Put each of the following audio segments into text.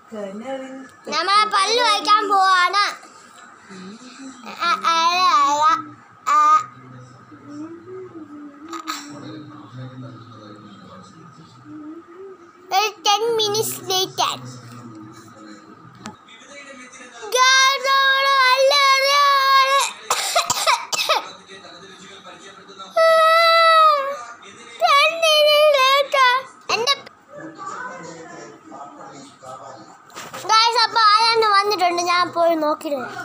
നമ്മളെ പല്ല് വയ്ക്കാൻ പോവാണ് ആ, ആ, ആ, ആ. ഒരു ടെൻ മിനിറ്റ്സ് ലേറ്റ് എന്റെ ഗായ്സ് അപ്പോൾ ആരാണ്ട് വന്നിട്ടുണ്ട് ഞാൻ പോയി നോക്കിയിട്ട് വരാം.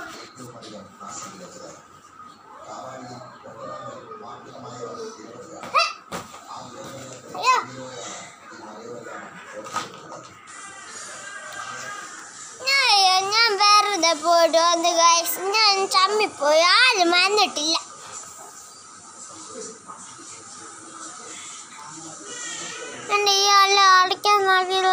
ഹേ! അയ്യോ. ഞാൻ ഞാൻ വെറുതെ പോയിട്ട് വന്ന് ഗായ്സ് ഞാൻ ചമ്മിപ്പോയി ആരും വന്നിട്ടില്ല എൻ്റെ ഈ അല്ല അടയ്ക്കാൻ നോക്കിയില്ല